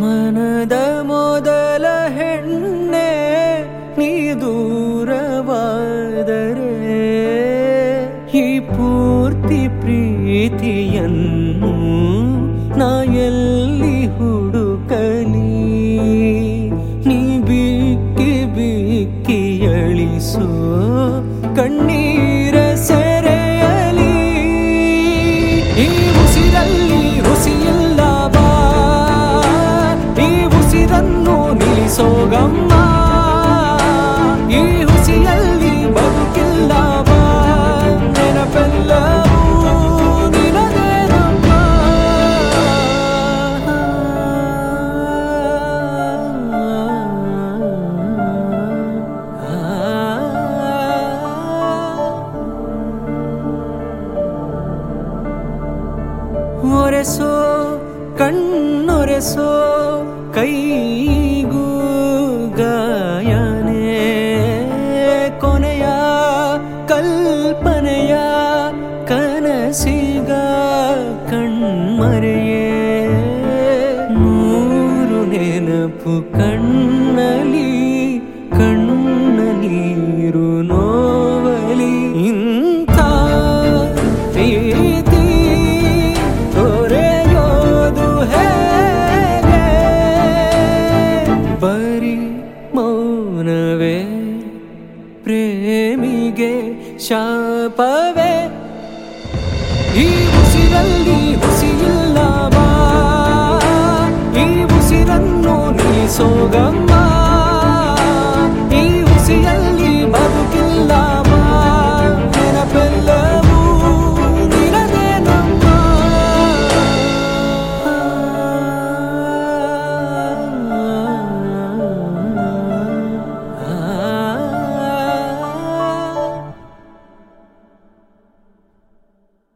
ಮನದ ಮೊದಲ ಹೆಣ್ಣೆ ನೀ ದೂರವಾದರೆ ಈ ಪೂರ್ತಿ ಪ್ರೀತಿಯನ್ನು ನಾ ಎಲ್ಲಿ ಹುಡುಕಲಿ ನೀ ಬಿಕ್ಕಿ ಬಿಕ್ಕಿ ಅಳಿಸೋ ಕಣ್ಣೀರ ಸೆರೆಯಲಿ ಈ ಉಸಿರಲ್ಲಿ ಹುಸಿಯಿಲ್ಲ ಬಾ ಈ ಉಸಿರನ್ನು ನಿಲ್ಲಿಸೋಗಮ್ಮ ಈ ಹುಸಿಯಲ್ಲಿ ಬದುಕಿಲ್ಲ ಬಾ ನೆನಪೆಲ್ಲವೂ ನಿನದೇನಮ್ಮ ಒರೆಸೋ ಕಣ್ಣೊರೆಸೋ ಕೈಗೂ ಗಾಯನೇ ಕೊನೆಯ ಕಲ್ಪನೆಯ ಕನಸಿಗ ಕಣ್ಮರೆಯೇ ನೂರು ನೆನಪು ಕಣ್ಣಲಿ ಕಣ್ಣ ನೀರು ನೋವಲಿ ಇಂಥ ಪ್ರೀತಿ ತೊರೆಯೋದು ಹೇಗೆ ಬರೀ ಮೌನವೇ ಪ್ರೇಮಿಗೆ ಶಾಪವೇ ಈ ಉಸಿರಲ್ಲಿ ಹುಸಿಯಿಲ್ಲ ಬಾ ಈ ಉಸಿರನ್ನು ನಿಲ್ಲಿಸೋಗಮ್ಮ